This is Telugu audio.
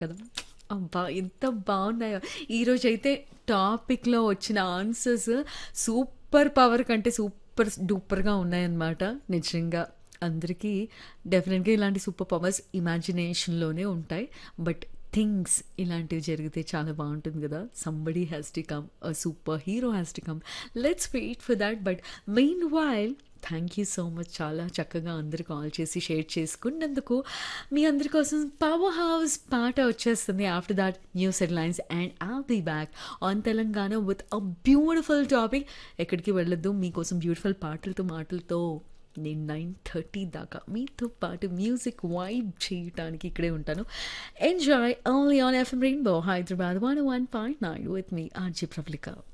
కదా! అబ్బా! ఎంత బావున్నాయో. ఈరోజైతే టాపిక్‌లో వచ్చిన ఆన్సర్స్ సూపర్ పవర్ కంటే సూపర్ డూపర్‌గా ఉన్నాయన్నమాట. నిజంగా. అందరికీ డెఫినిట్‌గా ఇలాంటి సూపర్ పవర్స్ ఇమాజినేషన్‌లోనే ఉంటాయి. బట్ థింగ్స్ ఇలాంటివి జరిగితే చాలా బావుంటుంది గదా! Somebody has to come. A super hero has to come. Let's wait for that. But meanwhile thank you so much. చాలా చక్కగా అందరూ కాల్ చేసి షేర్ చేసుకున్నందుకు. మీ అందరి కోసం పవర్ హౌస్ పాట వచ్చేస్తుంది. After that news headlines and I'll be back on Telangana with a beautiful topic. ఎక్కడికి వెళ్ళొద్దు. మీకోసం బ్యూటిఫుల్ పాటలతో, మాటలతో నేను 9:30 దాకా మీతో పాటు మ్యూజిక్ వైబ్ చేయటానికి ఇక్కడే ఉంటాను. Enjoy only on FM Rainbow Hyderabad 101.9 with me RJ Pravalika.